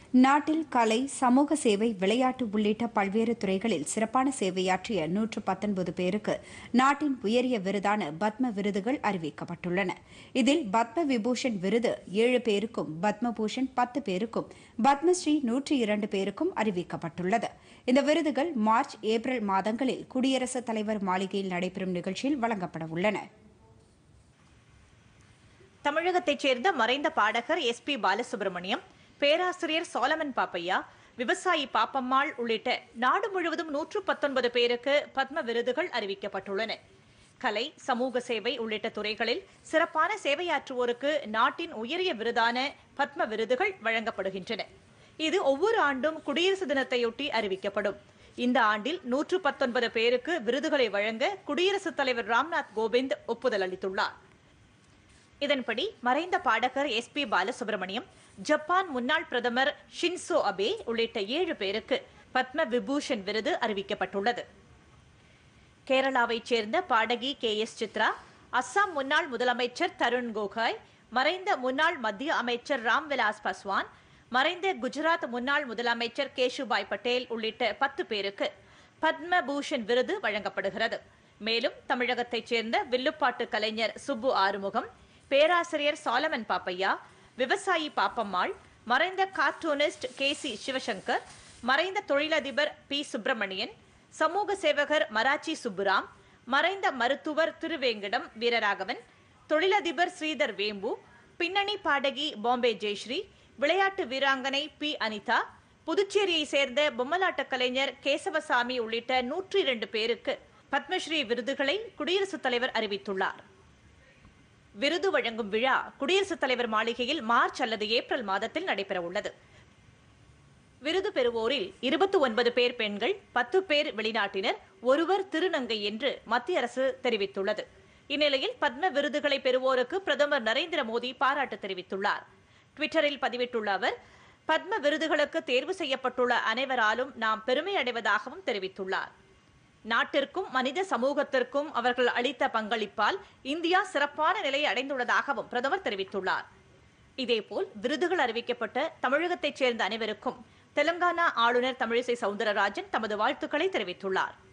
நாட்டில் கலை சமூக சேவை விளையாட்டு உள்ளிட்ட பல்வேறு துறைகளில் சிறப்பான சேவையாற்றிய நூற்று பத்தொன்பது பேருக்கு நாட்டின் உயரிய விருதான பத்ம விருதுகள் அறிவிக்கப்பட்டுள்ளன இதில் பத்ம விபூஷன் விருது ஏழு பேருக்கும் பத்மபூஷன் பத்து பேருக்கும் பத்மஸ்ரீ நூற்றி இரண்டு பேருக்கும் அறிவிக்கப்பட்டுள்ளது இந்த விருதுகள் மார்ச் ஏப்ரல் மாதங்களில் குடியரசுத் தலைவர் மாளிகையில் நடைபெறும் நிகழ்ச்சியில் வழங்கப்பட உள்ளன தமிழகத்தைச் சேர்ந்த மறைந்த பாடகர் எஸ் பி பாலசுப்ரமணியம் பேராசிரியர் சோலமன் பாப்பையா விவசாயி பாப்பம்மாள் உள்ளிட்ட நாடு முழுவதும் நூற்று பத்தொன்பது பேருக்கு பத்ம விருதுகள் அறிவிக்கப்பட்டுள்ளன கலை சமூக சேவை உள்ளிட்ட துறைகளில் சிறப்பான சேவையாற்றுவோருக்கு நாட்டின் உயரிய விருதான பத்ம விருதுகள் வழங்கப்படுகின்றன இது ஒவ்வொரு ஆண்டும் குடியரசு தினத்தையொட்டி அறிவிக்கப்படும் இந்த ஆண்டில் நூற்று பத்தொன்பது பேருக்கு விருதுகளை வழங்க குடியரசுத் தலைவர் ராம்நாத் கோவிந்த் ஒப்புதல் அளித்துள்ளார் இதன்படி மறைந்த பாடகர் எஸ் பி பாலசுப்ரமணியம் ஜப்பான் முன்னாள் பிரதமர் ஷின்சோ அபே உள்ளிட்ட ஏழு பேருக்கு பத்ம விபூஷன் விருது அறிவிக்கப்பட்டுள்ளது கேரளாவைச் சேர்ந்த பாடகி கே எஸ் சித்ரா அஸ்ஸாம் முன்னாள் முதலமைச்சர் தருண் கோகாய் மறைந்த முன்னாள் மத்திய அமைச்சர் ராம்விலாஸ் பஸ்வான் மறைந்த குஜராத் முன்னாள் முதலமைச்சர் கேஷுபாய் பட்டேல் உள்ளிட்ட பத்து பேருக்கு பத்ம பூஷன் விருது வழங்கப்படுகிறது மேலும் தமிழகத்தைச் சேர்ந்த வில்லுப்பாட்டு கலைஞர் சுப்பு ஆறுமுகம் பேராசிரியர் சாலமன் பாப்பையா விவசாயி பாப்பம்மாள் மறைந்த கார்ட்டூனிஸ்ட் கே சி சிவசங்கர் மறைந்த தொழிலதிபர் பி சுப்பிரமணியன் சமூக சேவகர் மராச்சி சுப்புராம் மறைந்த மருத்துவர் திருவேங்கடம் வீரராகவன் தொழிலதிபர் ஸ்ரீதர் வேம்பு பின்னணி பாடகி பாம்பே ஜெயஸ்ரீ விளையாட்டு வீராங்கனை பி அனிதா புதுச்சேரியை சேர்ந்த பொம்மலாட்ட கலைஞர் கேசவசாமி உள்ளிட்ட நூற்றி இரண்டு பேருக்கு பத்மஸ்ரீ விருதுகளை குடியரசுத் தலைவர் அறிவித்துள்ளார் விருது வழங்கும் விழா குடியரசுத் தலைவர் மாளிகையில் மார்ச் அல்லது ஏப்ரல் மாதத்தில் நடைபெறவுள்ளது விருது பெறுவோரில் இருபத்தி ஒன்பது பேர் பெண்கள் பத்து பேர் வெளிநாட்டினர் ஒருவர் திருநங்கை என்று மத்திய அரசு தெரிவித்துள்ளது இந்நிலையில் பத்ம விருதுகளை பெறுவோருக்கு பிரதமர் நரேந்திர மோடி பாராட்டு தெரிவித்துள்ளார் ட்விட்டரில் பதிவிட்டுள்ள அவர் பத்ம விருதுகளுக்கு தேர்வு செய்யப்பட்டுள்ள அனைவராலும் நாம் பெருமை அடைவதாகவும் தெரிவித்துள்ளார் நாட்டிற்கும் மனித சமூகத்திற்கும் அவர்கள் அளித்த பங்களிப்பால் இந்தியா சிறப்பான நிலையை அடைந்துள்ளதாகவும் பிரதமர் தெரிவித்துள்ளார் இதேபோல் விருதுகள் அறிவிக்கப்பட்ட தமிழகத்தைச் சேர்ந்த அனைவருக்கும் தெலங்கானா ஆளுநர் தமிழிசை சவுந்தரராஜன் தமது வாழ்த்துக்களை தெரிவித்துள்ளார்